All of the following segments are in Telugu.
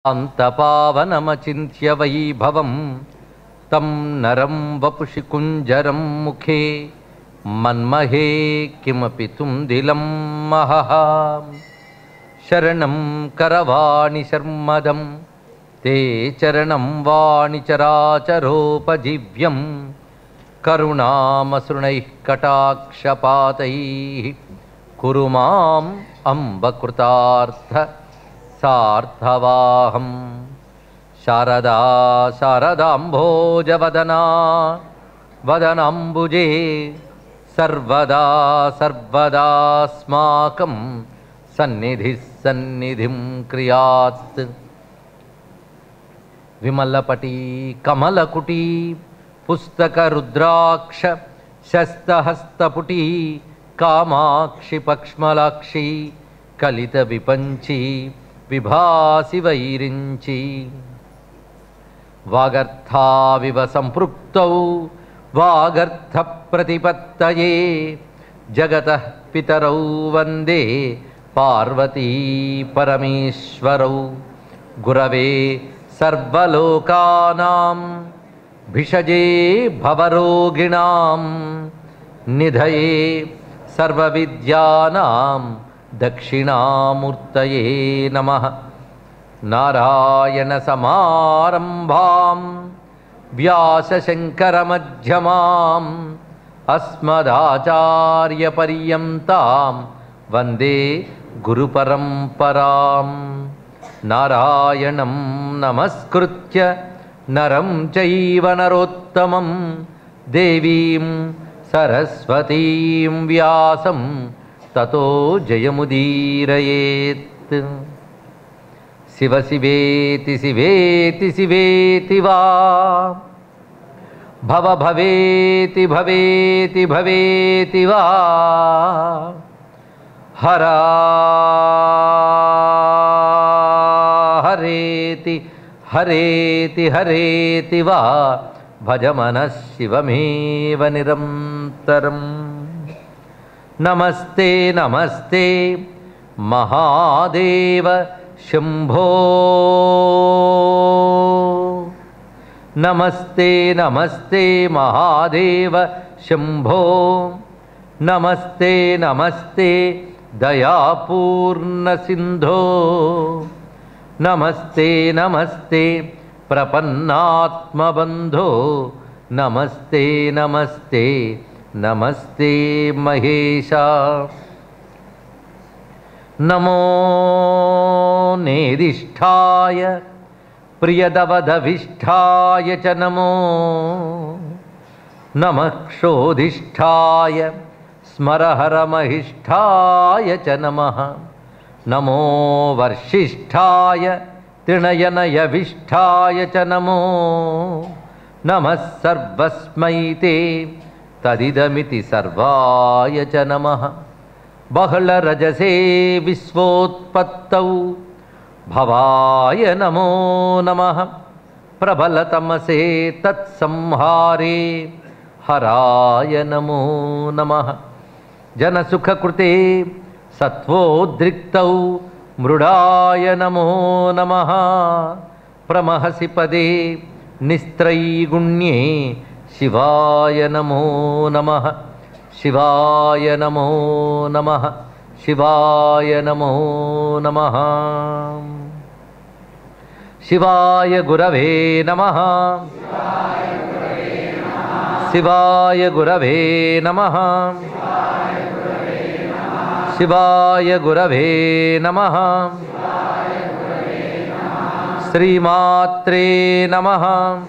అంతపావనమచింత్య వైభవం తం నరం వపుషి కుంజరం ముఖే మన్మహే కిమపి తుందిలం మహః శరణం కరవాణి శర్మదం తే చరణం వాణి చరాచరోపజీవ్యం కరుణామసృణైः కటాక్షపాతైः కురు మాం అంబకృతార్థ సార్థవాహం శారదా శారదాంభోజవదనా వదనాంబుజే సర్వదా సర్వదాస్మాకం సన్నిధి సన్నిధిం క్రియాత్ విమలపటీ కమలకుటీ పుస్తకరుద్రాక్ష శస్తహస్తపుటీ కామాక్షి పక్ష్మలాక్షి కలిత విపంచి విభాసి వైరించి వాగర్థావివ సంపృక్తౌ వాగర్థ ప్రతిపత్తయే జగత పితరౌ వందే పార్వతీ పరమేశ్వరౌ గురవే సర్వలోకానాం భిషజే భవరోగిణాం నిధయే సర్వవిద్యానాం దక్షిణామూర్తయే నమః నారాయణసమారంభాం వ్యాసశంకరమధ్యమాం అస్మదాచార్యపర్యంతాం వందే గురుపరంపరాం నారాయణం నమస్కృత్య నరం చైవ నరోత్తమం దేవీం సరస్వతీం వ్యాసం తతో జయముదీరయేత్ శివ శివేతి శివేతి శివేతి వా భవ భవేతి భవేతి భవేతి వా హరా హరేతి హరేతి హరేతి వా భజమన శివమేవ నిరంతరం నమస్తే నమస్తే మహాదేవ శంభో నమస్తే నమస్తే మహాదేవ శంభో నమస్తే నమస్తే దయాపూర్ణ సింధో నమస్తే నమస్తే ప్రపన్నాత్మబంధో నమస్తే నమస్తే నమస్తే మహేశ నమో నేదిష్టాయ ప్రియదవదవిష్టాయ చ నమో నమః క్షోధిష్ఠాయ స్మరహరమహిష్ఠాయ చ నమః నమో వర్షిష్ఠాయ తృణయనయవిష్ఠాయ చ నమో నమः సర్వస్మై తే తదిదమితి సర్వాయ చ నమః బహళరజసే విశ్వోత్పత్తౌ భవాయ నమో నమః ప్రబలతమసే తత్సంహారే హరాయ నమో నమః జనసుఖకృతే సత్వోద్రిక్తౌ మృడాయ నమో నమః ప్రమహసి పదే నిస్త్రైగుణ్యే శివాయ నమో నమః శివాయ నమో నమః శివాయ నమో నమః శివాయ గురవే నమః శివాయ గురవే నమః శివాయ గురవే నమః శ్రీమాత్రే నమః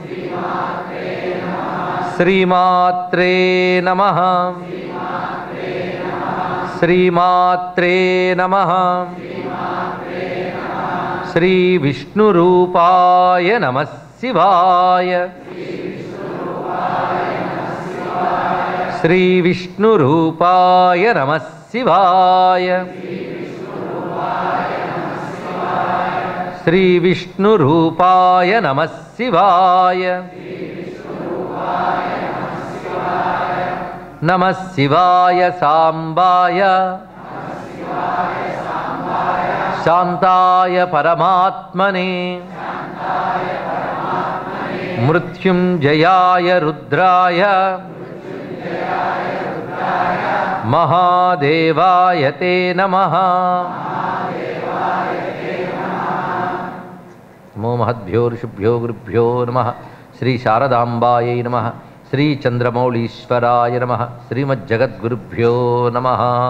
శ్రీమాత్రే నమః శ్రీమాత్రే నమః శ్రీ విష్ణురూపాయ నమః శివాయ శ్రీ విష్ణురూపాయ నమః శివాయ శ్రీ విష్ణురూపాయ నమః శివాయ నమః శివాయ సాంబాయ శాంతాయ పరమాత్మనే మృత్యుంజయాయ రుద్రాయ మహాదేవాయ తే నమ నమో మహద్భ్యో ఋషిభ్యో గురుభ్యో నమ శ్రీ శారదాంబాయై నమ శ్రీ చంద్రమౌళీశ్వరాయ నమ శ్రీమజ్జగద్గురుభ్యో నమ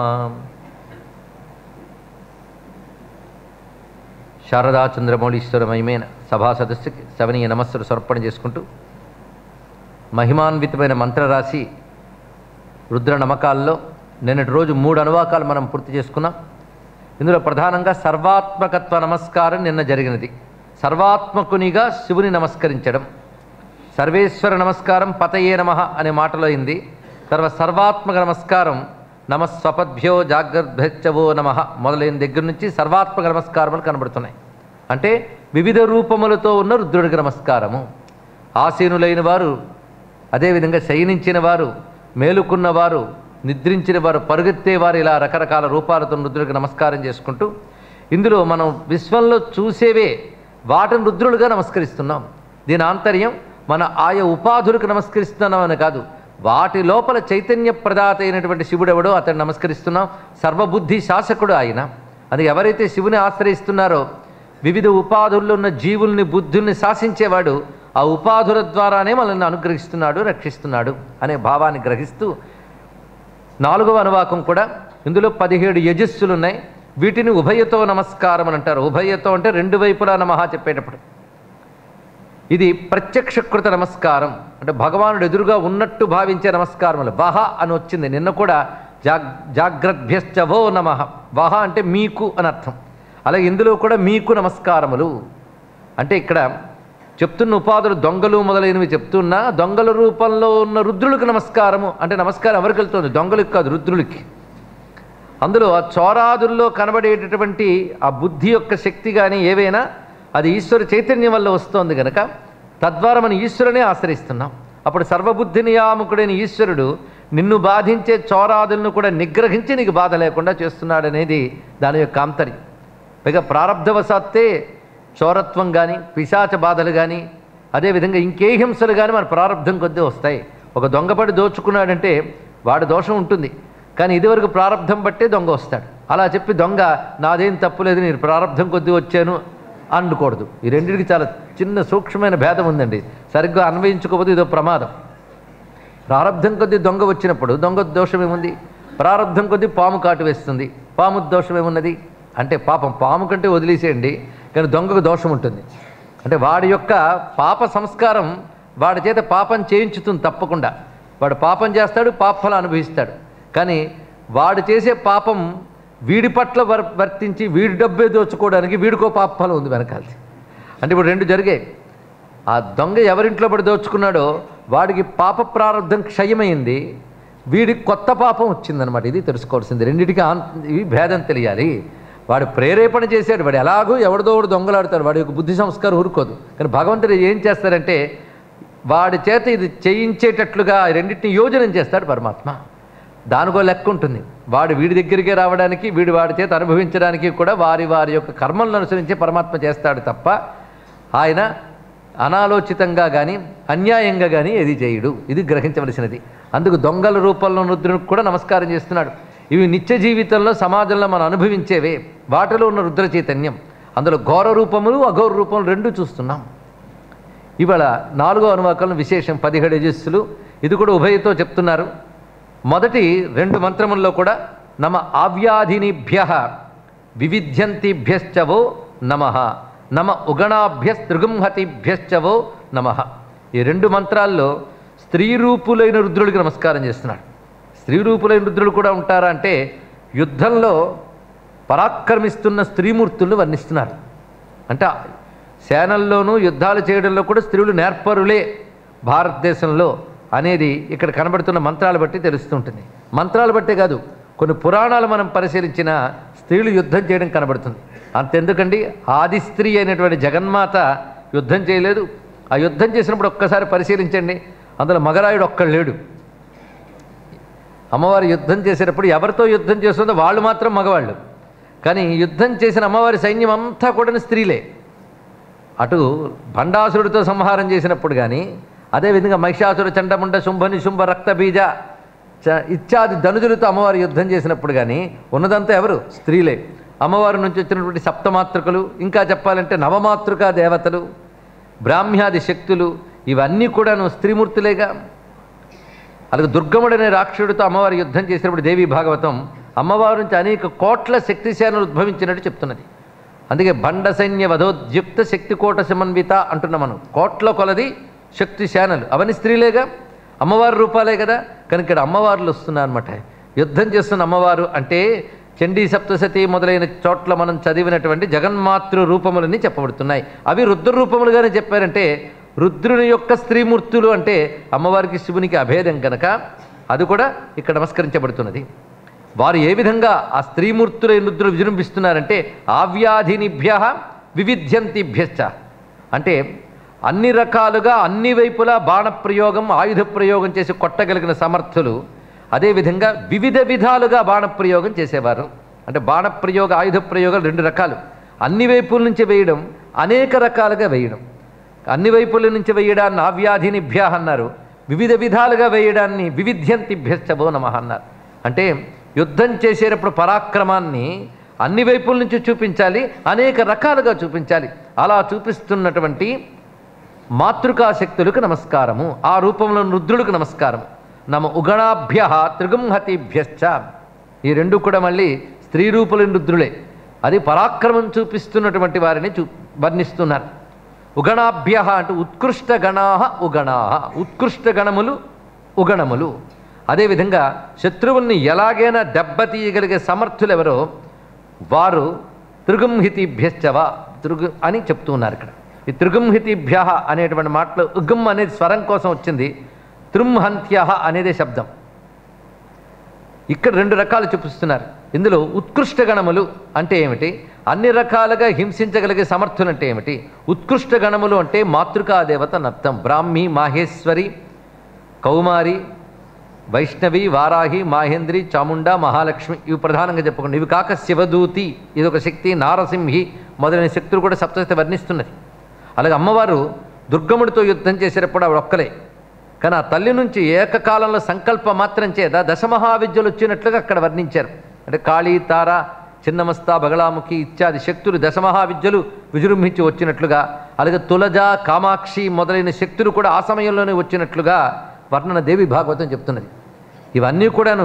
శారదా చంద్రమౌళీశ్వరమయమైన సభా సదస్సుకి సవనీయ నమస్సులు సమర్పణ చేసుకుంటూ మహిమాన్వితమైన మంత్రరాశి రుద్ర నమకాల్లో నిన్నటి రోజు మూడు అనువాకాలు మనం పూర్తి చేసుకున్నాం ఇందులో ప్రధానంగా సర్వాత్మకత్వ నమస్కారం నిన్న జరిగినది సర్వాత్మకునిగా శివుని నమస్కరించడం సర్వేశ్వర నమస్కారం పతయే నమ అనే మాటలో అయింది తర్వాత సర్వాత్మక నమస్కారం నమ స్వపద్భ్యో జాగ్రద్భ్యచ్చవో నమ మొదలైన దగ్గర నుంచి సర్వాత్మక నమస్కారములు కనబడుతున్నాయి అంటే వివిధ రూపములతో ఉన్న రుద్రుడికి నమస్కారము ఆసీనులైన వారు అదేవిధంగా శయనించిన వారు మేలుకున్న వారు నిద్రించిన వారు పరుగెత్తే వారు ఇలా రకరకాల రూపాలతో రుద్రుడికి నమస్కారం చేసుకుంటూ ఇందులో మనం విశ్వంలో చూసేవే వాటిని రుద్రులుగా నమస్కరిస్తున్నాం దీని ఆంతర్యం మన ఆయా ఉపాధులకు నమస్కరిస్తున్నామని కాదు వాటి లోపల చైతన్య ప్రదాత అయినటువంటి శివుడెవడో అతను నమస్కరిస్తున్నాం సర్వబుద్ధి శాసకుడు ఆయన అది ఎవరైతే శివుని ఆశ్రయిస్తున్నారో వివిధ ఉపాధుల్లో ఉన్న జీవుల్ని బుద్ధుల్ని శాసించేవాడు ఆ ఉపాధుల ద్వారానే మనల్ని అనుగ్రహిస్తున్నాడు రక్షిస్తున్నాడు అనే భావాన్ని గ్రహిస్తూ నాలుగవ అనువాకం కూడా ఇందులో పదిహేడు యజస్సులు ఉన్నాయి వీటిని ఉభయతో నమస్కారం అని అంటారు ఉభయతో అంటే రెండు వైపులా నమః చెప్పేటప్పుడు ఇది ప్రత్యక్షకృత నమస్కారం అంటే భగవానుడు ఎదురుగా ఉన్నట్టు భావించే నమస్కారములు వహ అని వచ్చింది నిన్న కూడా జాగ్ జాగ్రద్భ్యశ్చవో నమ వహ అంటే మీకు అని అర్థం అలాగే ఇందులో కూడా మీకు నమస్కారములు అంటే ఇక్కడ చెప్తున్న ఉపాధులు దొంగలు మొదలైనవి చెప్తున్నా దొంగల రూపంలో ఉన్న రుద్రులకు నమస్కారము అంటే నమస్కారం ఎవరికి వెళ్తుంది దొంగలకు కాదు రుద్రులకి అందులో ఆ చోరాదుల్లో కనబడేటటువంటి ఆ బుద్ధి యొక్క శక్తి కానీ ఏవైనా అది ఈశ్వర చైతన్యం వల్ల వస్తోంది కనుక తద్వారా మనం ఈశ్వరునే ఆశ్రయిస్తున్నాం అప్పుడు సర్వబుద్ధి నియామకుడైన ఈశ్వరుడు నిన్ను బాధించే చోరాదులను కూడా నిగ్రహించి నీకు బాధ లేకుండా చేస్తున్నాడనేది దాని యొక్క ఆంతర్యం పైగా ప్రారంధవశాత్తే చోరత్వం కానీ పిశాచ బాధలు కానీ అదేవిధంగా ఇంకే హింసలు కానీ మన ప్రారంధం కొద్దీ వస్తాయి ఒక దొంగపడి దోచుకున్నాడంటే వాడి దోషం ఉంటుంది కానీ ఇదివరకు ప్రారంధం బట్టే దొంగ వస్తాడు అలా చెప్పి దొంగ నాదేం తప్పులేదు నేను ప్రారంధం కొద్దీ వచ్చాను అనకూడదు ఈ రెండింటికి చాలా చిన్న సూక్ష్మమైన భేదం ఉందండి సరిగ్గా అన్వయించుకోకపోతే ఇదో ప్రమాదం ప్రారంధం కొద్దీ దొంగ వచ్చినప్పుడు దొంగ దోషం ఏముంది ప్రారంధం కొద్దీ పాము కాటు వేస్తుంది పాము దోషం ఏమున్నది అంటే పాపం పాము కంటే వదిలేసేయండి కానీ దొంగకు దోషం ఉంటుంది అంటే వాడి యొక్క పాప సంస్కారం వాడి చేత పాపం చేయించుతుంది తప్పకుండా వాడు పాపం చేస్తాడు పాపఫలం అనుభవిస్తాడు కానీ వాడు చేసే పాపం వీడి పట్ల వర్ వర్తించి వీడి డబ్బే దోచుకోవడానికి వీడికో పాపఫలం ఉంది వెనకాలది అంటే ఇప్పుడు రెండు జరిగాయి ఆ దొంగ ఎవరింట్లో పడి దోచుకున్నాడో వాడికి పాప ప్రారంధం క్షయమైంది వీడికి కొత్త పాపం వచ్చిందనమాట ఇది తెలుసుకోవాల్సింది రెండింటికి ఆన్ ఇవి భేదం తెలియాలి వాడు ప్రేరేపణ చేశాడు వాడు ఎలాగో ఎవరిదో ఒకడు దొంగలాడతాడు వాడి యొక్క బుద్ధి సంస్కారం ఊరుకోదు కానీ భగవంతుడు ఏం చేస్తారంటే వాడి చేత ఇది చేయించేటట్లుగా ఈ రెండింటిని యోజనం చేస్తాడు పరమాత్మ దానికో లెక్క ఉంటుంది వాడు వీడి దగ్గరికే రావడానికి వీడు వాడి చేత అనుభవించడానికి కూడా వారి వారి యొక్క కర్మలను అనుసరించి పరమాత్మ చేస్తాడు తప్ప ఆయన అనాలోచితంగా కానీ అన్యాయంగా కానీ ఏది చేయడు ఇది గ్రహించవలసినది అందుకు దొంగల రూపంలో రుద్రునికి కూడా నమస్కారం చేస్తున్నాడు ఇవి నిత్య జీవితంలో సమాజంలో మనం అనుభవించేవే వాటిలో ఉన్న రుద్ర చైతన్యం అందులో ఘోర రూపములు అఘోర రూపములు రెండు చూస్తున్నాం ఇవాళ నాలుగో అనువాకం విశేషం పదిహేడు యజస్సులు ఇది కూడా ఉభయతో చెప్తున్నారు మొదటి రెండు మంత్రముల్లో కూడా నమ ఆవ్యాధినిభ్య వివిధ్యంతిభ్యశ్చవో నమ నమ ఉగణాభ్యస్త్రిగుంహతిభ్యశ్చవో నమ ఈ రెండు మంత్రాల్లో స్త్రీ రూపులైన రుద్రుడికి నమస్కారం చేస్తున్నాడు స్త్రీ రూపులైన రుద్రులు కూడా ఉంటారా అంటే యుద్ధంలో పరాక్రమిస్తున్న స్త్రీమూర్తులను వర్ణిస్తున్నారు అంటే సేనల్లోనూ యుద్ధాలు చేయడంలో కూడా స్త్రీలు నేర్పరులే భారతదేశంలో అనేది ఇక్కడ కనబడుతున్న మంత్రాలు బట్టి తెలుస్తుంటుంది మంత్రాలు బట్టే కాదు కొన్ని పురాణాలు మనం పరిశీలించిన స్త్రీలు యుద్ధం చేయడం కనబడుతుంది అంతెందుకండి ఆది స్త్రీ అయినటువంటి జగన్మాత యుద్ధం చేయలేదు ఆ యుద్ధం చేసినప్పుడు ఒక్కసారి పరిశీలించండి అందులో మగరాయుడు ఒక్కడు లేడు అమ్మవారు యుద్ధం చేసేటప్పుడు ఎవరితో యుద్ధం చేస్తుందో వాళ్ళు మాత్రం మగవాళ్ళు కానీ యుద్ధం చేసిన అమ్మవారి సైన్యం అంతా కూడా స్త్రీలే అటు భండాసురుడితో సంహారం చేసినప్పుడు కానీ అదేవిధంగా మహిషాసుర చండముండ శుంభ నిశుంభ రక్తబీజ చ- ఇత్యాది ధనుజులతో అమ్మవారు యుద్ధం చేసినప్పుడు కానీ ఉన్నదంతా ఎవరు స్త్రీలే అమ్మవారి నుంచి వచ్చినటువంటి సప్తమాతృకలు ఇంకా చెప్పాలంటే నవమాతృకా దేవతలు బ్రాహ్మ్యాది శక్తులు ఇవన్నీ కూడాను స్త్రీమూర్తులేగా అలాగే దుర్గముడనే రాక్షసుడితో అమ్మవారి యుద్ధం చేసినప్పుడు దేవి భాగవతం అమ్మవారి నుంచి అనేక కోట్ల శక్తిశాలను ఉద్భవించినట్టు చెప్తున్నది అందుకే బండ సైన్య వధోద్యుక్త శక్తి కోట సమన్విత అంటున్నాం మనం కోట్ల కొలది శక్తి శానలు అవన్నీ స్త్రీలేగా అమ్మవారి రూపాలే కదా కనుక ఇక్కడ అమ్మవార్లు వస్తున్నారన్నమాట యుద్ధం చేస్తున్న అమ్మవారు అంటే చండీ సప్తసతి మొదలైన చోట్ల మనం చదివినటువంటి జగన్మాతృ రూపములని చెప్పబడుతున్నాయి అవి రుద్ర రూపములుగానే చెప్పారంటే రుద్రుని యొక్క స్త్రీమూర్తులు అంటే అమ్మవారికి శివునికి అభేదం కనుక అది కూడా ఇక్కడ నమస్కరించబడుతున్నది వారు ఏ విధంగా ఆ స్త్రీమూర్తుల రుద్రులు విజృంభిస్తున్నారంటే ఆవ్యాధినిభ్య వివిధ్యంతిభ్యశ్చ అంటే అన్ని రకాలుగా అన్ని వైపులా బాణప్రయోగం ఆయుధ ప్రయోగం చేసి కొట్టగలిగిన సమర్థులు అదేవిధంగా వివిధ విధాలుగా బాణప్రయోగం చేసేవారు అంటే బాణప్రయోగ ఆయుధ ప్రయోగాలు రెండు రకాలు అన్ని వైపుల నుంచి వేయడం అనేక రకాలుగా వేయడం అన్ని వైపుల నుంచి వేయడాన్ని ఆవ్యాధినిభ్య అన్నారు వివిధ విధాలుగా వేయడాన్ని వివిధ్యంతిభ్యశ్చభో నమ అన్నారు అంటే యుద్ధం చేసేటప్పుడు పరాక్రమాన్ని అన్ని వైపుల నుంచి చూపించాలి అనేక రకాలుగా చూపించాలి అలా చూపిస్తున్నటువంటి మాతృకాశక్తులకు నమస్కారము ఆ రూపంలో రుద్రులకు నమస్కారం నమ ఉగణాభ్య త్రిగుంహతిభ్యశ్చ ఈ రెండు కూడా మళ్ళీ స్త్రీ రూపులైన రుద్రులే అది పరాక్రమం చూపిస్తున్నటువంటి వారిని చూ వర్ణిస్తున్నారు ఉగణాభ్య అంటే ఉత్కృష్ట గణా ఉగణా ఉత్కృష్ట గణములు ఉగణములు అదేవిధంగా శత్రువుల్ని ఎలాగైనా దెబ్బతీయగలిగే సమర్థులు ఎవరో వారు త్రిగుంహితిభ్యశ్చవ త్రిగు అని చెప్తూ ఉన్నారు ఇక్కడ ఈ త్రిగుంహితిభ్య అనేటువంటి మాటలో ఉగం అనేది స్వరం కోసం వచ్చింది త్రుంహంత్య అనేది శబ్దం ఇక్కడ రెండు రకాలు చూపిస్తున్నారు ఇందులో ఉత్కృష్ట గణములు అంటే ఏమిటి అన్ని రకాలుగా హింసించగలిగే సమర్థులు అంటే ఏమిటి ఉత్కృష్ట గణములు అంటే మాతృకా దేవత నర్థం బ్రాహ్మి మాహేశ్వరి కౌమారి వైష్ణవి వారాహి మాహేంద్రి చాముండ మహాలక్ష్మి ఇవి ప్రధానంగా చెప్పుకోండి ఇవి కాక శివదూతి ఇదొక శక్తి నారసింహి మొదలైన శక్తులు కూడా సప్తశక్తి వర్ణిస్తున్నది అలాగే అమ్మవారు దుర్గముడితో యుద్ధం చేసేటప్పుడు ఆవిడ ఒక్కలే కానీ ఆ తల్లి నుంచి ఏకకాలంలో సంకల్ప మాత్రం చేత దశమహావిద్యలు వచ్చినట్లుగా అక్కడ వర్ణించారు అంటే కాళీ తార చిన్నమస్తా బగళాముఖి ఇత్యాది శక్తులు దశమహావిద్యలు విజృంభించి వచ్చినట్లుగా అలాగే తులజ కామాక్షి మొదలైన శక్తులు కూడా ఆ సమయంలోనే వచ్చినట్లుగా వర్ణన దేవి భాగవతం చెప్తున్నది ఇవన్నీ కూడాను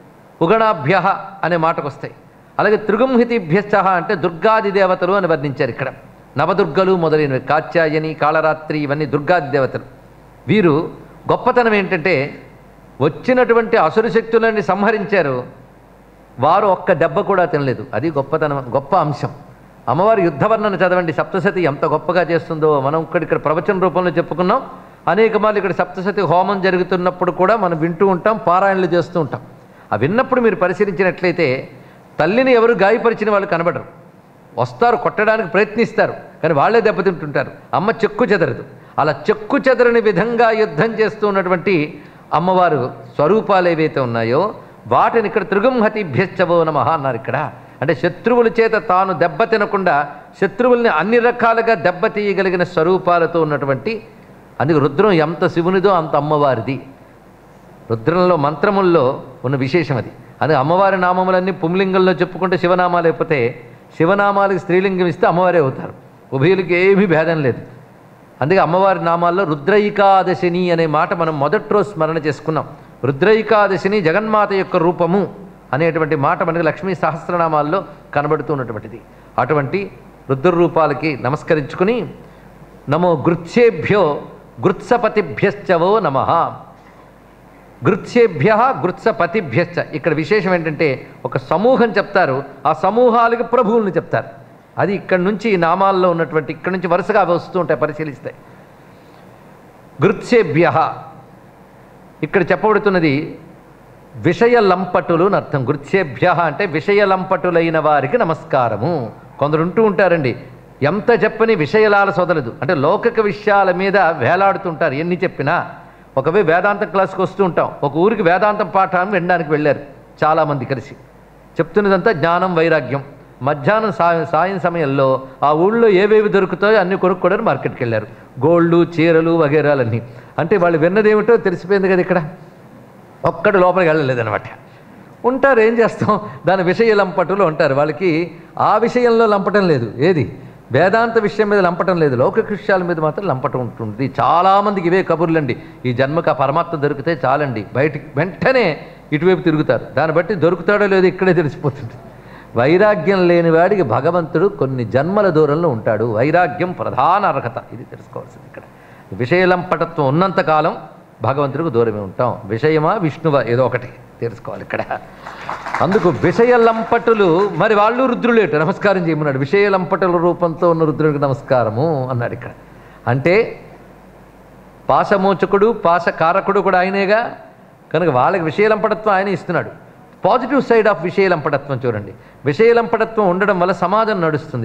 ఉగణాభ్య అనే మాటకు వస్తాయి అలాగే త్రిగుంహితిభ్యశ్చ అంటే దుర్గాది దేవతలు అని వర్ణించారు ఇక్కడ నవదుర్గలు మొదలైనవి కాత్యాయని కాళరాత్రి ఇవన్నీ దుర్గాది దేవతలు వీరు గొప్పతనం ఏంటంటే వచ్చినటువంటి అసురు శక్తులని సంహరించారు వారు ఒక్క దెబ్బ కూడా తినలేదు అది గొప్పతనం గొప్ప అంశం అమ్మవారి యుద్ధ వర్ణన చదవండి సప్తసతి ఎంత గొప్పగా చేస్తుందో మనం ఇక్కడ ఇక్కడ ప్రవచన రూపంలో చెప్పుకున్నాం అనేక మార్లు ఇక్కడ సప్తసతి హోమం జరుగుతున్నప్పుడు కూడా మనం వింటూ ఉంటాం పారాయణలు చేస్తూ ఉంటాం ఆ విన్నప్పుడు మీరు పరిశీలించినట్లయితే తల్లిని ఎవరు గాయపరిచిన వాళ్ళు కనబడరు వస్తారు కొట్టడానికి ప్రయత్నిస్తారు కానీ వాళ్ళే దెబ్బతింటుంటారు అమ్మ చెక్కు చెదరదు అలా చెక్కు చెదరని విధంగా యుద్ధం చేస్తూ ఉన్నటువంటి అమ్మవారు స్వరూపాలు ఏవైతే ఉన్నాయో వాటిని ఇక్కడ త్రిగుంహతిభ్యశ్చవో నమః అన్నారు ఇక్కడ అంటే శత్రువుల చేత తాను దెబ్బ తినకుండా శత్రువుల్ని అన్ని రకాలుగా దెబ్బతీయగలిగిన స్వరూపాలతో ఉన్నటువంటి అందుకే రుద్రం ఎంత శివునిదో అంత అమ్మవారిది రుద్రంలో మంత్రముల్లో ఉన్న విశేషం అది అది అమ్మవారి నామములన్నీ పుంలింగంలో చెప్పుకుంటే శివనామాలు అయిపోతే శివనామాలకు స్త్రీలింగం ఇస్తే అమ్మవారే అవుతారు ఉభయులకి ఏమీ భేదం లేదు అందుకే అమ్మవారి నామాల్లో రుద్రైకాదశిని అనే మాట మనం మొదటి రోజు స్మరణ చేసుకున్నాం రుద్రైకాదశిని జగన్మాత యొక్క రూపము అనేటువంటి మాట మనకి లక్ష్మీ సహస్రనామాల్లో కనబడుతున్నటువంటిది అటువంటి రుద్ర రూపాలకి నమస్కరించుకుని నమో గృత్సేభ్యో గృత్సపతిభ్యశ్చవో నమ గృత్సేభ్య గృత్సపతిభ్యశ్చ ఇక్కడ విశేషం ఏంటంటే ఒక సమూహం చెప్తారు ఆ సమూహాలకు ప్రభువుల్ని చెప్తారు అది ఇక్కడ నుంచి ఈ నామాల్లో ఉన్నటువంటి ఇక్కడ నుంచి వరుసగా అవి వస్తూ ఉంటాయి పరిశీలిస్తాయి గృత్సేభ్య ఇక్కడ చెప్పబడుతున్నది విషయ లంపటులు అని అర్థం గృత్సేభ్య అంటే విషయ లంపటులైన వారికి నమస్కారము కొందరు ఉంటూ ఉంటారండి ఎంత చెప్పని విషయలాల సొదలదు అంటే లౌకిక విషయాల మీద వేలాడుతుంటారు ఎన్ని చెప్పినా ఒకవే వేదాంతం క్లాస్కి వస్తూ ఉంటాం ఒక ఊరికి వేదాంతం పాఠాన్ని వినడానికి వెళ్ళారు చాలామంది కలిసి చెప్తున్నదంతా జ్ఞానం వైరాగ్యం మధ్యాహ్నం సాయం సాయం సమయంలో ఆ ఊళ్ళో ఏవేవి దొరుకుతాయో అన్ని కొనుక్కోవడానికి మార్కెట్కి వెళ్ళారు గోల్డ్ చీరలు వగేరాలన్నీ అంటే వాళ్ళు విన్నదేమిటో తెలిసిపోయింది కదా ఇక్కడ ఒక్కడు లోపలికి వెళ్ళలేదనమాట ఉంటారు ఏం చేస్తాం దాని విషయ లంపటులు ఉంటారు వాళ్ళకి ఆ విషయంలో లంపటం లేదు ఏది వేదాంత విషయం మీద లంపటం లేదు లౌకిక విషయాల మీద మాత్రం లంపటం ఉంటుంది చాలామందికి ఇవే కబుర్లండి ఈ జన్మకు ఆ పరమాత్మ దొరికితే చాలండి బయటికి వెంటనే ఇటువైపు తిరుగుతారు దాన్ని బట్టి దొరుకుతాడో లేదో ఇక్కడే తెలిసిపోతుంది వైరాగ్యం లేని వాడికి భగవంతుడు కొన్ని జన్మల దూరంలో ఉంటాడు వైరాగ్యం ప్రధాన అర్హత ఇది తెలుసుకోవాల్సింది ఇక్కడ విషయలంపటత్వం ఉన్నంతకాలం భగవంతుడికి దూరమే ఉంటాం విషయమా విష్ణువా ఏదో ఒకటి తెలుసుకోవాలి ఇక్కడ అందుకు విషయలంపటులు మరి వాళ్ళు రుద్రులేట నమస్కారం చేయమన్నాడు విషయలంపటుల రూపంతో ఉన్న రుద్రుడికి నమస్కారము అన్నాడు ఇక్కడ అంటే పాశమోచకుడు పాశకారకుడు కూడా ఆయనేగా కనుక వాళ్ళకి విషయలంపటత్వం ఆయన ఇస్తున్నాడు పాజిటివ్ సైడ్ ఆఫ్ విషయలంపటత్వం చూడండి విషయలంపటత్వం ఉండడం వల్ల సమాజం నడుస్తుంది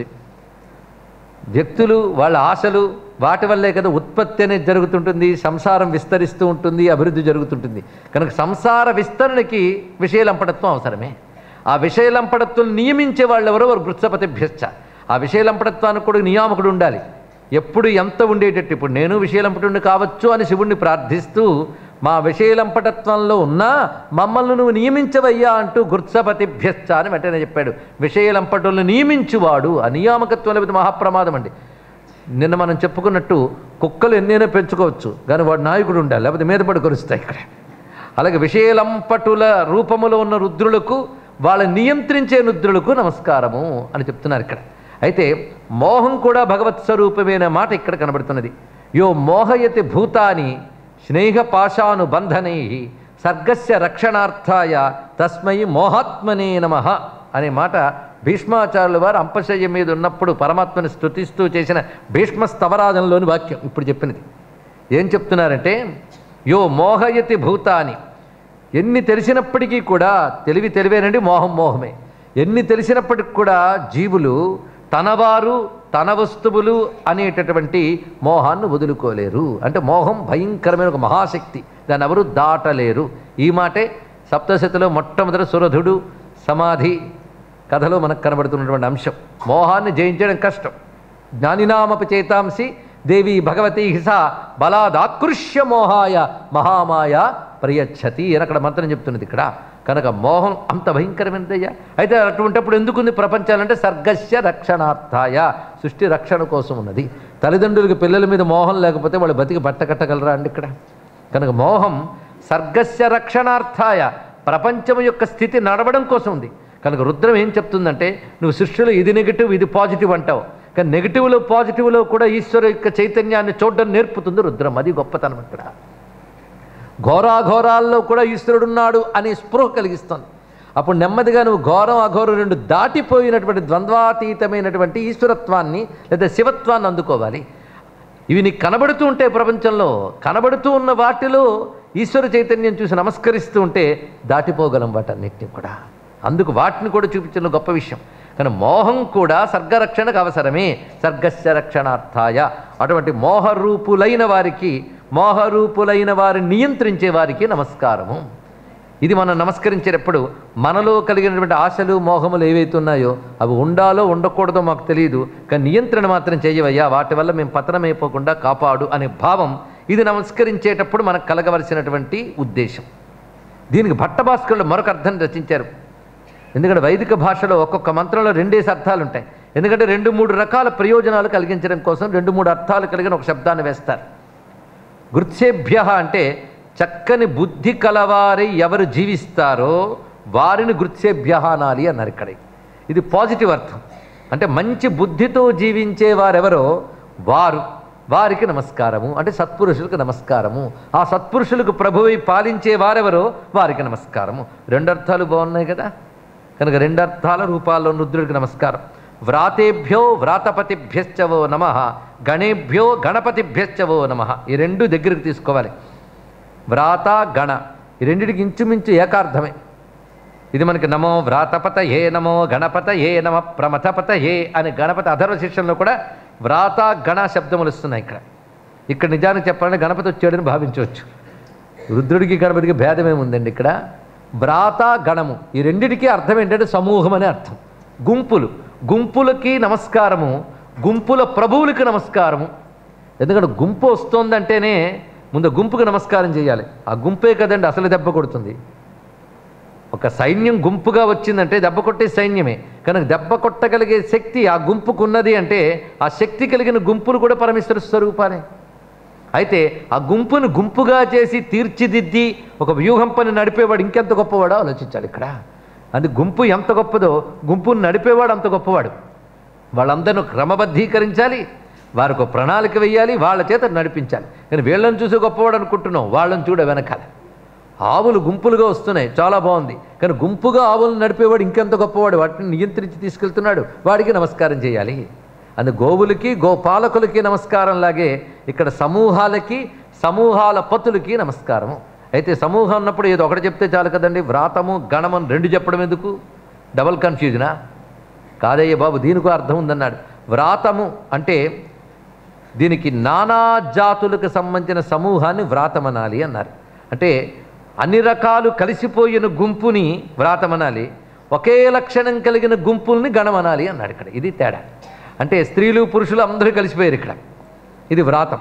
వ్యక్తులు వాళ్ళ ఆశలు వాటి వల్లే కదా ఉత్పత్తి అనేది జరుగుతుంటుంది సంసారం విస్తరిస్తూ ఉంటుంది అభివృద్ధి జరుగుతుంటుంది కనుక సంసార విస్తరణకి విషయలంపటత్వం అవసరమే ఆ విషయలంపటత్వం నియమించే వాళ్ళు ఎవరో వారు వృత్సపతిభ్యశ్చ ఆ విషయలంపటత్వానికి కూడా నియామకుడు ఉండాలి ఎప్పుడు ఎంత ఉండేటట్టు ఇప్పుడు నేను విషయలంపటుడిని కావచ్చు అని శివుణ్ణి ప్రార్థిస్తూ మా విషయలంపటత్వంలో ఉన్నా మమ్మల్ని నువ్వు నియమించవయ్యా అంటూ గుర్సపతిభ్యశ్చ అని వెంటనే చెప్పాడు విషయలంపటులను నియమించువాడు ఆ నియామకత్వం లేకపోతే మహాప్రమాదం అండి నిన్న మనం చెప్పుకున్నట్టు కుక్కలు ఎన్నైనా పెంచుకోవచ్చు కానీ వాడు నాయకుడు ఉండాలి లేకపోతే మీద పడి కొరుస్తాయి ఇక్కడ అలాగే విషయలంపటుల రూపములో ఉన్న రుద్రులకు వాళ్ళ నియంత్రించే రుద్రులకు నమస్కారము అని చెప్తున్నారు ఇక్కడ అయితే మోహం కూడా భగవత్ స్వరూపమైన మాట ఇక్కడ కనబడుతున్నది యో మోహయతి భూతాని స్నేహ పాశానుబంధనై సర్గస్య రక్షణార్థాయ తస్మై మోహాత్మనే నమ అనే మాట భీష్మాచార్యుల వారు అంపశయ్య మీద ఉన్నప్పుడు పరమాత్మని స్తుతిస్తూ చేసిన భీష్మ స్తవరాజంలోని వాక్యం ఇప్పుడు చెప్పినది ఏం చెప్తున్నారంటే యో మోహయతి భూతాని ఎన్ని తెలిసినప్పటికీ కూడా తెలివి తెలివేనండి మోహం మోహమే ఎన్ని తెలిసినప్పటికి కూడా జీవులు తనవారు తన వస్తువులు అనేటటువంటి మోహాన్ని వదులుకోలేరు అంటే మోహం భయంకరమైన ఒక మహాశక్తి దాన్ని ఎవరు దాటలేరు ఈ మాటే సప్తశతిలో మొట్టమొదటి సురధుడు సమాధి కథలో మనకు కనబడుతున్నటువంటి అంశం మోహాన్ని జయించడం కష్టం జ్ఞానినామపి చేతాంసి దేవి భగవతి హిస బలాదాకృష్య మోహాయ మహామాయ ప్రయచ్చతి అని అక్కడ మంత్రం చెప్తున్నది ఇక్కడ కనుక మోహం అంత భయంకరమైనదయ్యా అయితే అటువంటిప్పుడు ఎందుకుంది ప్రపంచాలంటే సర్గస్య రక్షణార్థాయ సృష్టి రక్షణ కోసం ఉన్నది తల్లిదండ్రులకు పిల్లల మీద మోహం లేకపోతే వాళ్ళు బతికి బట్ట కట్టగలరా అండి ఇక్కడ కనుక మోహం సర్గస్య రక్షణార్థాయ ప్రపంచం యొక్క స్థితి నడవడం కోసం ఉంది కనుక రుద్రం ఏం చెప్తుందంటే నువ్వు సృష్టిలో ఇది నెగిటివ్ ఇది పాజిటివ్ అంటావు కానీ నెగిటివ్లో పాజిటివ్లో కూడా ఈశ్వరు యొక్క చైతన్యాన్ని చూడడం నేర్పుతుంది రుద్రం అది గొప్పతనం ఇక్కడ ఘోరాఘోరాల్లో కూడా ఈశ్వరుడున్నాడు అనే స్పృహ కలిగిస్తుంది అప్పుడు నెమ్మదిగా నువ్వు ఘోరం అఘోరం రెండు దాటిపోయినటువంటి ద్వంద్వాతీతమైనటువంటి ఈశ్వరత్వాన్ని లేదా శివత్వాన్ని అందుకోవాలి ఇవి నీకు కనబడుతూ ఉంటే ప్రపంచంలో కనబడుతూ ఉన్న వాటిలో ఈశ్వర చైతన్యం చూసి నమస్కరిస్తూ ఉంటే దాటిపోగలం వాటన్నిటిని కూడా అందుకు వాటిని కూడా చూపించిన గొప్ప విషయం కానీ మోహం కూడా సర్గరక్షణకు అవసరమే సర్గస్య రక్షణార్థాయ అటువంటి మోహరూపులైన వారికి మోహరూపులైన వారిని నియంత్రించే వారికి నమస్కారము ఇది మనం నమస్కరించేటప్పుడు మనలో కలిగినటువంటి ఆశలు మోహములు ఏవైతే ఉన్నాయో అవి ఉండాలో ఉండకూడదో మాకు తెలియదు కానీ నియంత్రణ మాత్రం చేయవయ్యా వాటి వల్ల మేము పతనమైపోకుండా కాపాడు అనే భావం ఇది నమస్కరించేటప్పుడు మనకు కలగవలసినటువంటి ఉద్దేశం దీనికి భట్టభాస్కరులు మరొక అర్థం రచించారు ఎందుకంటే వైదిక భాషలో ఒక్కొక్క మంత్రంలో రెండేసి అర్థాలు ఉంటాయి ఎందుకంటే రెండు మూడు రకాల ప్రయోజనాలు కలిగించడం కోసం రెండు మూడు అర్థాలు కలిగిన ఒక శబ్దాన్ని వేస్తారు గృత్సేభ్య అంటే చక్కని బుద్ధి కలవారై ఎవరు జీవిస్తారో వారిని గృత్సేభ్య అనాలి అన్నారు ఇక్కడ ఇది పాజిటివ్ అర్థం అంటే మంచి బుద్ధితో జీవించే వారెవరో వారు వారికి నమస్కారము అంటే సత్పురుషులకు నమస్కారము ఆ సత్పురుషులకు ప్రభువై పాలించే వారెవరో వారికి నమస్కారము రెండు అర్థాలు బాగున్నాయి కదా కనుక రెండు అర్థాల రూపాల్లో రుద్రుడికి నమస్కారం వ్రాతేభ్యో వ్రాతపతిభ్యశ్చవో నమ గణేభ్యో గణపతిభ్యశ్చవో నమ ఈ రెండు దగ్గరికి తీసుకోవాలి వ్రాత గణ ఈ రెండిటికి ఇంచుమించు ఏకార్థమే ఇది మనకి నమో వ్రాతపత ఏ నమో గణపత ఏ నమ ప్రమథపత ఏ అని గణపతి అధర్వ శిక్షణలో కూడా వ్రాత గణ శబ్దములు వస్తున్నాయి ఇక్కడ ఇక్కడ నిజానికి చెప్పాలంటే గణపతి వచ్చాడని భావించవచ్చు రుద్రుడికి గణపతికి భేదమేముందండి ఇక్కడ వ్రాత గణము ఈ రెండిటికి అర్థం ఏంటంటే సమూహం అనే అర్థం గుంపులు గుంపులకి నమస్కారము గుంపుల ప్రభువులకి నమస్కారము ఎందుకంటే గుంపు వస్తోందంటేనే ముందు గుంపుకి నమస్కారం చేయాలి ఆ గుంపే కదండి అసలు దెబ్బ కొడుతుంది ఒక సైన్యం గుంపుగా వచ్చిందంటే దెబ్బ కొట్టే సైన్యమే కనుక దెబ్బ కొట్టగలిగే శక్తి ఆ గుంపుకు ఉన్నది అంటే ఆ శక్తి కలిగిన గుంపులు కూడా పరమేశ్వర స్వరూపాలే అయితే ఆ గుంపును గుంపుగా చేసి తీర్చిదిద్ది ఒక వ్యూహం పని నడిపేవాడు ఇంకెంత గొప్పవాడో ఆలోచించాలి ఇక్కడ అది గుంపు ఎంత గొప్పదో గుంపును నడిపేవాడు అంత గొప్పవాడు వాళ్ళందరిని క్రమబద్ధీకరించాలి వారికి ఒక ప్రణాళిక వేయాలి వాళ్ళ చేత నడిపించాలి కానీ వీళ్ళని చూసి గొప్పవాడు అనుకుంటున్నాం వాళ్ళని చూడ వెనకాల ఆవులు గుంపులుగా వస్తున్నాయి చాలా బాగుంది కానీ గుంపుగా ఆవులను నడిపేవాడు ఇంకెంత గొప్పవాడు వాటిని నియంత్రించి తీసుకెళ్తున్నాడు వాడికి నమస్కారం చేయాలి అందు గోవులకి గోపాలకులకి నమస్కారం లాగే ఇక్కడ సమూహాలకి సమూహాల పతులకి నమస్కారము అయితే సమూహం ఉన్నప్పుడు ఏదో ఒకటి చెప్తే చాలు కదండి వ్రాతము గణము అని రెండు చెప్పడం ఎందుకు డబల్ కన్ఫ్యూజనా కాదయ్య బాబు దీనికో అర్థం ఉందన్నాడు వ్రాతము అంటే దీనికి నానా జాతులకు సంబంధించిన సమూహాన్ని వ్రాతమనాలి అన్నారు అంటే అన్ని రకాలు కలిసిపోయిన గుంపుని వ్రాతమనాలి ఒకే లక్షణం కలిగిన గుంపుల్ని గణమనాలి అన్నాడు ఇక్కడ ఇది తేడా అంటే స్త్రీలు పురుషులు అందరూ కలిసిపోయారు ఇక్కడ ఇది వ్రాతం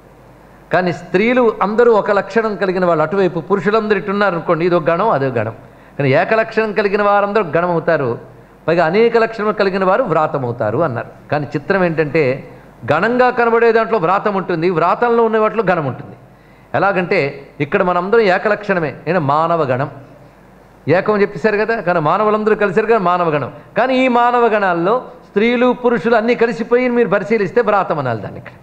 కానీ స్త్రీలు అందరూ ఒక లక్షణం కలిగిన వాళ్ళు అటువైపు పురుషులందరూ ఇట్టున్నారు అనుకోండి ఇదో గణం అదో గణం కానీ ఏకలక్షణం కలిగిన వారందరూ గణం అవుతారు పైగా అనేక లక్షణం కలిగిన వారు వ్రాతం అవుతారు అన్నారు కానీ చిత్రం ఏంటంటే గణంగా కనబడే దాంట్లో వ్రాతం ఉంటుంది వ్రాతంలో ఉన్న వాటిలో గణం ఉంటుంది ఎలాగంటే ఇక్కడ మనందరం ఏకలక్షణమే నేను మానవ గణం ఏకం చెప్పేశారు కదా కానీ మానవులందరూ కలిసారు కదా మానవ గణం కానీ ఈ మానవ గణాల్లో స్త్రీలు పురుషులు అన్నీ కలిసిపోయి మీరు పరిశీలిస్తే వ్రాతం అనాలి దాన్ని ఇక్కడ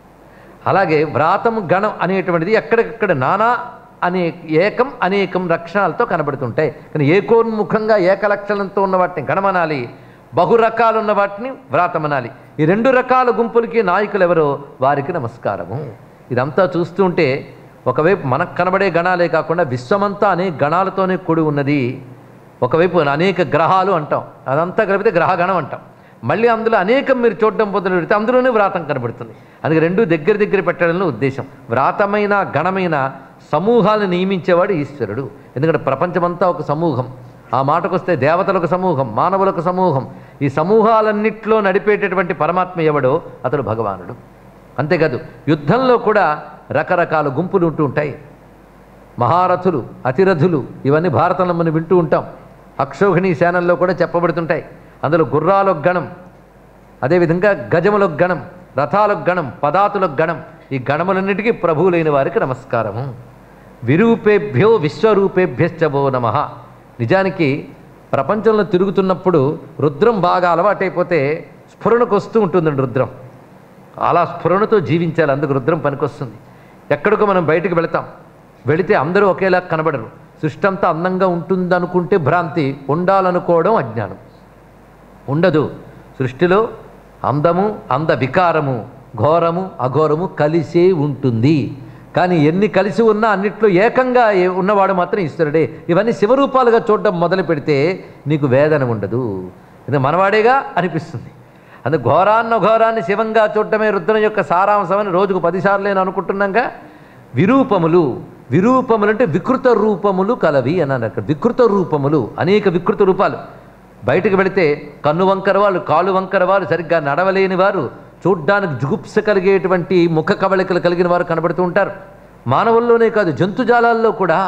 అలాగే వ్రాతం గణం అనేటువంటిది ఎక్కడికక్కడ నానా అనే ఏకం అనేకం లక్షణాలతో కనబడుతుంటాయి కానీ ఏకోన్ముఖంగా ఏకలక్షణంతో ఉన్న వాటిని గణమనాలి బహురకాలు ఉన్న వాటిని వ్రాతమనాలి ఈ రెండు రకాల గుంపులకి నాయకులు ఎవరో వారికి నమస్కారము ఇదంతా చూస్తుంటే ఒకవైపు మనకు కనబడే గణాలే కాకుండా విశ్వమంతా అనేక గణాలతోనే కూడి ఉన్నది ఒకవైపు అనేక గ్రహాలు అంటాం అదంతా కలిపితే గ్రహగణం అంటాం మళ్ళీ అందులో అనేకం మీరు చూడడం మొదలు పెడితే అందులోనే వ్రాతం కనబడుతుంది అందుకే రెండు దగ్గర దగ్గర పెట్టడంలో ఉద్దేశం వ్రాతమైన గణమైన సమూహాలను నియమించేవాడు ఈశ్వరుడు ఎందుకంటే ప్రపంచమంతా ఒక సమూహం ఆ మాటకొస్తే దేవతలకు సమూహం మానవులకు సమూహం ఈ సమూహాలన్నిట్లో నడిపేటటువంటి పరమాత్మ ఎవడో అతడు భగవానుడు అంతేకాదు యుద్ధంలో కూడా రకరకాల గుంపులు ఉంటూ ఉంటాయి మహారథులు అతిరథులు ఇవన్నీ భారతంలో మనం వింటూ ఉంటాం అక్షోహిణి సేనల్లో కూడా చెప్పబడుతుంటాయి అందులో గుర్రాలకు గణం అదేవిధంగా గజములకు గణం రథాలకు గణం పదాతులకు గణం ఈ గణములన్నిటికీ ప్రభువులైన వారికి నమస్కారము విరూపేభ్యో విశ్వరూపేభ్యశ్చవో నమ నిజానికి ప్రపంచంలో తిరుగుతున్నప్పుడు రుద్రం బాగా అలవాటైపోతే స్ఫురణకు వస్తూ ఉంటుందండి రుద్రం అలా స్ఫురణతో జీవించాలి అందుకు రుద్రం పనికొస్తుంది ఎక్కడికో మనం బయటికి వెళతాం వెళితే అందరూ ఒకేలా కనబడరు సృష్టి అంతా అందంగా ఉంటుందనుకుంటే భ్రాంతి ఉండాలనుకోవడం అజ్ఞానం ఉండదు సృష్టిలో అందము అంద వికారము ఘోరము అఘోరము కలిసే ఉంటుంది కానీ ఎన్ని కలిసి ఉన్నా అన్నిట్లో ఏకంగా ఏ- ఉన్నవాడు మాత్రం ఈశ్వరుడే ఇవన్నీ శివరూపాలుగా చూడడం మొదలు పెడితే నీకు వేదన ఉండదు ఇది మనవాడేగా అనిపిస్తుంది అందుకు ఘోరాన్న ఘోరాన్ని శివంగా చూడటమే రుద్రం యొక్క సారాంశమని రోజుకు పదిసార్లు నేను అనుకుంటున్నాగా విరూపములు విరూపములు అంటే వికృత రూపములు కలవి అన్నాను అక్కడ వికృత రూపములు అనేక వికృత రూపాలు బయటకు వెళితే కన్ను వంకర వాళ్ళు కాలు వంకర వారు సరిగ్గా నడవలేని వారు చూడ్డానికి జుగుప్స కలిగేటువంటి ముఖ కవళికలు కలిగిన వారు కనబడుతూ ఉంటారు మానవుల్లోనే కాదు జంతుజాలాల్లో కూడా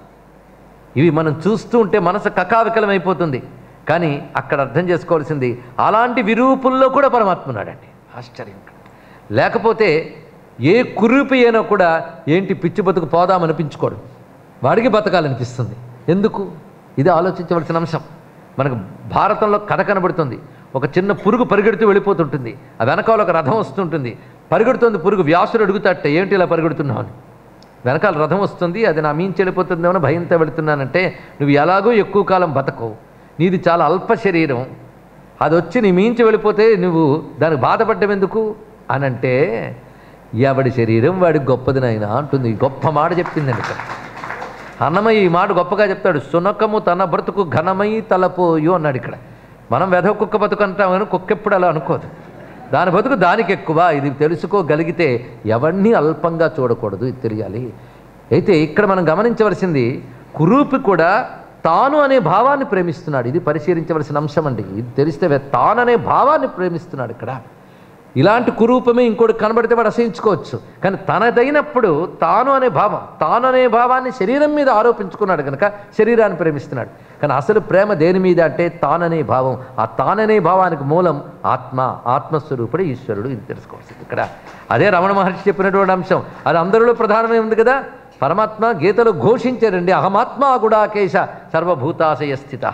ఇవి మనం చూస్తూ ఉంటే మనసు కకావికలమైపోతుంది కానీ అక్కడ అర్థం చేసుకోవాల్సింది అలాంటి విరూపుల్లో కూడా పరమాత్మ ఉన్నాడండి ఆశ్చర్యం లేకపోతే ఏ కురూపి అయినా కూడా ఏంటి పిచ్చి బతుకు పోదామనిపించుకోడు వాడికి బతకాలనిపిస్తుంది ఎందుకు ఇది ఆలోచించవలసిన అంశం మనకు భారతంలో కథ కనబడుతుంది ఒక చిన్న పురుగు పరిగెడుతూ వెళ్ళిపోతుంటుంది ఆ వెనకాల ఒక రథం వస్తుంటుంది పరిగెడుతుంది పురుగు వ్యాసుడు అడుగుతాట ఏంటి ఇలా పరిగెడుతున్నావు అని వెనకాల రథం వస్తుంది అది నా మీంచి వెళ్ళిపోతుందేమో అని భయంతో వెళుతున్నానంటే నువ్వు ఎలాగో ఎక్కువ కాలం బతకవు నీది చాలా అల్ప శరీరం అది వచ్చి నీ మీంచి వెళ్ళిపోతే నువ్వు దానికి బాధపడ్డం ఎందుకు అని అంటే ఎవడి శరీరం వాడికి గొప్పది నాయన అంటుంది గొప్ప మాట చెప్పిందండి ఇక్కడ అన్నమయ్య ఈ మాట గొప్పగా చెప్తాడు సునకము తన బ్రతుకు ఘనమై తలపోయు అన్నాడు ఇక్కడ మనం వెధ కుక్క బతుకు అంటాం కానీ కుక్క ఎప్పుడు అలా అనుకోదు దాని బతుకు దానికి ఎక్కువ ఇది తెలుసుకోగలిగితే ఎవరిని అల్పంగా చూడకూడదు ఇది తెలియాలి అయితే ఇక్కడ మనం గమనించవలసింది కురూపి కూడా తాను అనే భావాన్ని ప్రేమిస్తున్నాడు ఇది పరిశీలించవలసిన అంశం అండి ఇది తెలిస్తే వే- తాను అనే భావాన్ని ప్రేమిస్తున్నాడు ఇక్కడ ఇలాంటి కురూపమే ఇంకోటి కనబడితే వాడు అసహించుకోవచ్చు కానీ తనదైనప్పుడు తాను అనే భావం తాను అనే భావాన్ని శరీరం మీద ఆరోపించుకున్నాడు కనుక శరీరాన్ని ప్రేమిస్తున్నాడు కానీ అసలు ప్రేమ దేని మీద అంటే తాననే భావం ఆ తాననే భావానికి మూలం ఆత్మ ఆత్మస్వరూపుడే ఈశ్వరుడు ఇది తెలుసుకోవాల్సింది ఇక్కడ అదే రమణ మహర్షి చెప్పినటువంటి అంశం అది అందరిలో ప్రధానమే ఉంది కదా పరమాత్మ గీతలో ఘోషించారండి అహమాత్మ గుడాకేశ సర్వభూతాశయ స్థిత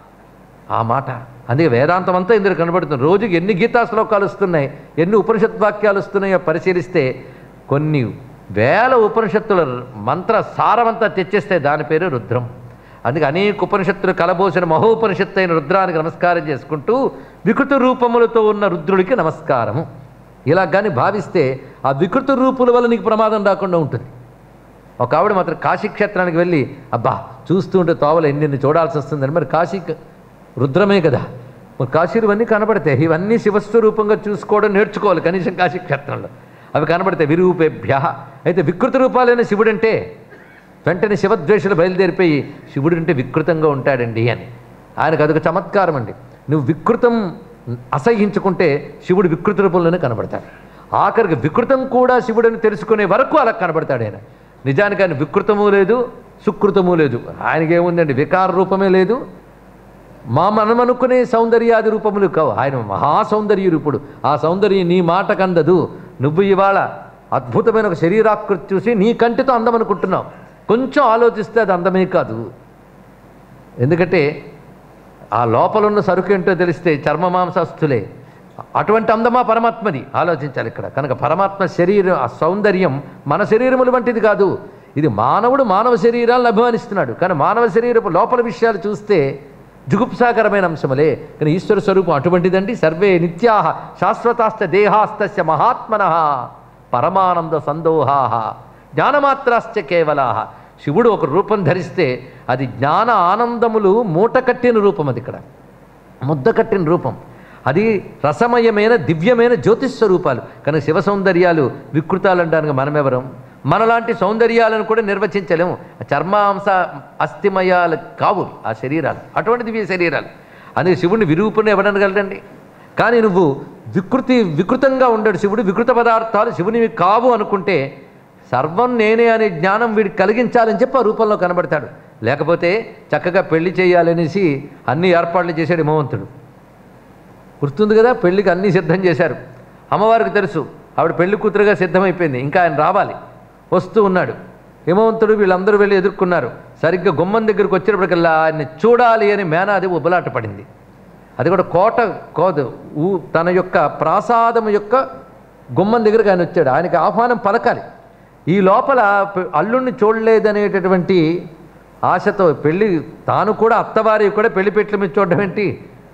ఆ మాట అందుకే వేదాంతం అంతా ఇందులో కనబడుతుంది రోజుకి ఎన్ని గీతా శ్లోకాలు వస్తున్నాయి ఎన్ని ఉపనిషత్ వాక్యాలు వస్తున్నాయో పరిశీలిస్తే కొన్ని వేల ఉపనిషత్తుల మంత్ర సారమంతా తెచ్చేస్తే దాని పేరు రుద్రం అందుకే అనేక ఉపనిషత్తులు కలబోసిన మహోపనిషత్తు అయిన రుద్రానికి నమస్కారం చేసుకుంటూ వికృత రూపములతో ఉన్న రుద్రుడికి నమస్కారము ఇలా కానీ భావిస్తే ఆ వికృత రూపుల వల్ల నీకు ప్రమాదం రాకుండా ఉంటుంది ఒక ఆవిడ మాత్రం కాశీ క్షేత్రానికి వెళ్ళి అబ్బా చూస్తుంటే తోవలు ఎన్నెన్ని చూడాల్సి వస్తుందని మరి కాశీ రుద్రమే కదా మరి కాశీలు ఇవన్నీ కనబడతాయి ఇవన్నీ శివస్వరూపంగా చూసుకోవడం నేర్చుకోవాలి కనీసం కాశీ క్షేత్రంలో అవి కనబడతాయి విరూపేభ్య అయితే వికృత రూపాలైన శివుడంటే వెంటనే శివద్వేషులు బయలుదేరిపోయి శివుడు అంటే వికృతంగా ఉంటాడండి అని ఆయనకు అదొక చమత్కారం అండి నువ్వు వికృతం అసహించుకుంటే శివుడు వికృత రూపంలోనే కనబడతాడు ఆఖరికి వికృతం కూడా శివుడని తెలుసుకునే వరకు అలా కనబడతాడు ఆయన నిజానికి ఆయన వికృతము లేదు సుకృతము లేదు ఆయనకి ఏముందండి వికార రూపమే లేదు మా మనం అనుకునే సౌందర్యాది రూపములు కావు ఆయన మహా సౌందర్య రూపుడు ఆ సౌందర్యం నీ మాట కందదు నువ్వు ఇవాళ అద్భుతమైన ఒక శరీరాకృతి చూసి నీ కంటితో అందం అనుకుంటున్నావు కొంచెం ఆలోచిస్తే అది అందమే కాదు ఎందుకంటే ఆ లోపల ఉన్న సరుకు ఏంటో తెలిస్తే చర్మ మాంసస్తులే అటువంటి అందమా పరమాత్మది ఆలోచించాలి ఇక్కడ కనుక పరమాత్మ శరీరం ఆ సౌందర్యం మన శరీరముల వంటిది కాదు ఇది మానవుడు మానవ శరీరాలను అభిమానిస్తున్నాడు కానీ మానవ శరీరపు లోపల విషయాలు చూస్తే జుగుప్సాకరమైన అంశములే కానీ ఈశ్వర స్వరూపం అటువంటిదండి సర్వే నిత్యాహ శాశ్వతాస్త దేహాస్తస్య మహాత్మన పరమానంద సందోహా జ్ఞానమాత్రాశ్చ కేవలాహ శివుడు ఒక రూపం ధరిస్తే అది జ్ఞాన ఆనందములు మూట కట్టిన రూపం అది ఇక్కడ ముద్ద కట్టిన రూపం అది రసమయమైన దివ్యమైన జ్యోతిస్వరూపాలు కనుక శివ సౌందర్యాలు వికృతాలు అనడానికి మనమెవరం మనలాంటి సౌందర్యాలను కూడా నిర్వచించలేము చర్మాంస అస్థిమయాలు కావు ఆ శరీరాలు అటువంటి దివ్య శరీరాలు అందుకే శివుడిని విరూపుని ఎవడనగలడండి కానీ నువ్వు వికృతి వికృతంగా ఉండడు శివుడు వికృత పదార్థాలు శివునివి కావు అనుకుంటే సర్వం నేనే అనే జ్ఞానం వీడికి కలిగించాలని చెప్పి ఆ రూపంలో కనబడతాడు లేకపోతే చక్కగా పెళ్లి చేయాలనేసి అన్ని ఏర్పాట్లు చేశాడు హిమవంతుడు గుర్తుంది కదా పెళ్లికి అన్నీ సిద్ధం చేశారు అమ్మవారికి తెలుసు ఆవిడ పెళ్లి కూతురుగా సిద్ధమైపోయింది ఇంకా ఆయన రావాలి వస్తూ ఉన్నాడు హిమవంతుడు వీళ్ళందరూ వెళ్ళి ఎదుర్కొన్నారు సరిగ్గా గుమ్మం దగ్గరికి వచ్చినప్పటికల్లా ఆయన్ని చూడాలి అని మేనాది ఉబలాట పడింది అది కూడా కోట కోదు ఊ తన యొక్క ప్రాసాదం యొక్క గుమ్మం దగ్గరికి ఆయన వచ్చాడు ఆయనకి ఆహ్వానం పలకాలి ఈ లోపల పె- అల్లుణ్ణి చూడలేదనేటటువంటి ఆశతో పెళ్ళి తాను కూడా అత్తవారి కూడా పెళ్లి పెట్ల మీద చూడడం ఏంటి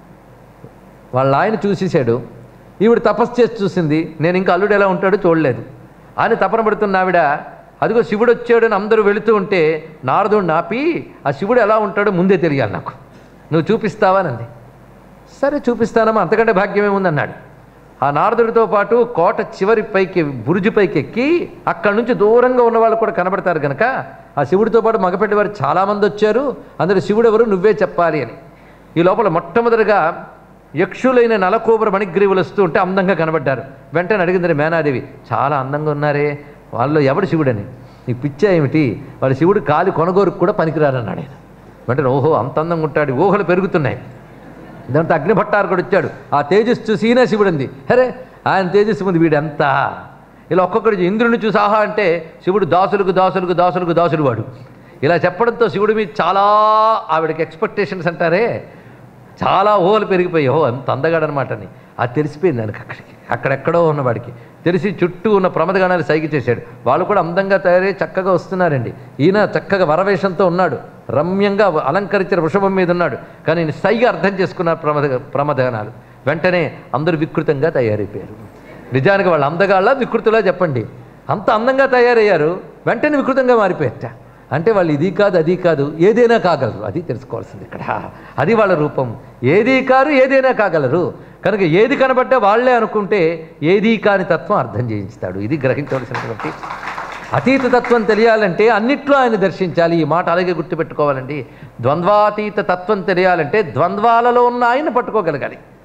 వాళ్ళ ఆయన చూసేశాడు ఈవిడ తపస్సు చేసి చూసింది నేను ఇంకా అల్లుడు ఎలా ఉంటాడో చూడలేదు ఆయన తపన పడుతున్న ఆవిడ అదిగో శివుడు వచ్చాడని అందరూ వెళుతూ ఉంటే నారదుడు నాపి ఆ శివుడు ఎలా ఉంటాడో ముందే తెలియాలి నాకు నువ్వు చూపిస్తావానంది సరే చూపిస్తానమ్మా అంతకంటే భాగ్యం ఏముందన్నాడు ఆ నారదుడితో పాటు కోట చివరి పైకి బురుజు పైకి ఎక్కి అక్కడి నుంచి దూరంగా ఉన్న వాళ్ళు కూడా కనబడతారు కనుక ఆ శివుడితో పాటు మగపెట్టి వారు చాలామంది వచ్చారు అందరూ శివుడు ఎవరు నువ్వే చెప్పాలి అని ఈ లోపల మొట్టమొదటిగా యక్షులైన నలకోబర మణిగ్రీవులు వస్తూ ఉంటే అందంగా కనబడ్డారు వెంటనే అడిగింది మేనాదేవి చాలా అందంగా ఉన్నారే వాళ్ళు ఎవడు శివుడని నీకు పిచ్చా ఏమిటి వాడు శివుడు కాలి కొనగోరుకు కూడా పనికిరారన్నాడు ఆయన వెంటనే ఓహో అంత అందంగా ఉంటాడు ఊహలు పెరుగుతున్నాయి దాంతో అగ్నిభట్టారకుడు వచ్చాడు ఆ తేజస్సు చూసి ఈయన శివుడు అంది అరే ఆయన తేజస్సు ముందు వీడు ఎంత ఇలా ఒక్కొక్కడు ఇంద్రుని చూసి ఆహా అంటే శివుడు దాసులకు దాసులకు దాసులకు దాసుడు వాడు ఇలా చెప్పడంతో శివుడి మీద చాలా ఆవిడకి ఎక్స్పెక్టేషన్స్ అంటారే చాలా ఊహలు పెరిగిపోయి ఓ ఎంత అందగాడనమాట అని అది తెలిసిపోయింది దానికి అక్కడికి అక్కడెక్కడో ఉన్నవాడికి తెలిసి చుట్టూ ఉన్న ప్రమదగణాలు సైకి చేశాడు వాళ్ళు కూడా అందంగా తయారై చక్కగా వస్తున్నారండి ఈయన చక్కగా వరవేషంతో ఉన్నాడు రమ్యంగా అలంకరించిన వృషభం మీద ఉన్నాడు కానీ ఈయన సైగా అర్థం చేసుకున్నారు ప్రమద ప్రమదగణాలు వెంటనే అందరూ వికృతంగా తయారైపోయారు నిజానికి వాళ్ళు అందగాళ్ళ వికృతులా చెప్పండి అంత అందంగా తయారయ్యారు వెంటనే వికృతంగా మారిపోయారట అంటే వాళ్ళు ఇది కాదు అది కాదు ఏదైనా కాగలరు అది తెలుసుకోవాల్సింది ఇక్కడ అది వాళ్ళ రూపం ఏది కారు ఏదైనా కాగలరు కనుక ఏది కనబడ్డా వాళ్ళే అనుకుంటే ఏది కాని తత్వం అర్థం చేయిస్తాడు ఇది గ్రహించవలసినటువంటి అతీత తత్వం తెలియాలంటే అన్నిట్లో ఆయన దర్శించాలి ఈ మాట అలాగే గుర్తుపెట్టుకోవాలండి ద్వంద్వాతీత తత్వం తెలియాలంటే ద్వంద్వాలలో ఉన్న ఆయన పట్టుకోగలగాలి